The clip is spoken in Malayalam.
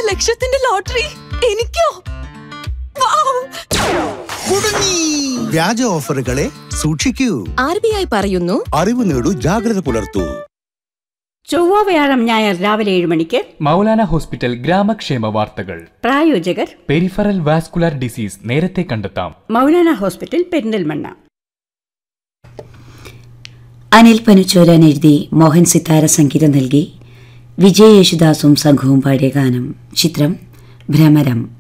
ലക്ഷത്തിന്റെ ലോട്ടറി എനിക്കോ വൗ! കുടുങ്ങി വ്യാജ ഓഫറുകളെ സൂക്ഷിക്കൂ ആർ ബി ഐ പറയുന്നു അറിവ് നേടൂ ജാഗ്രത പുലർത്തൂ ചൊവ്വ വ്യാഴം ഞായർ രാവിലെ ഏഴ് മണിക്ക് മൗലാന ഹോസ്പിറ്റൽ ഗ്രാമക്ഷേമ വാർത്തകൾ പ്രായോജകർ പെരിഫറൽ വാസ്കുലർ ഡിസീസ് നേരത്തെ കണ്ടെത്താം മൗലാന ഹോസ്പിറ്റൽ പെരിന്തൽമണ്ണ അനിൽ പനുച്ചോരാൻ എഴുതി മോഹൻ സിത്താര സംഗീതം നൽകി വിജയ് യേശുദാസും സംഘവും പാടിയ ഗാനം ചിത്രം ഭ്രമരം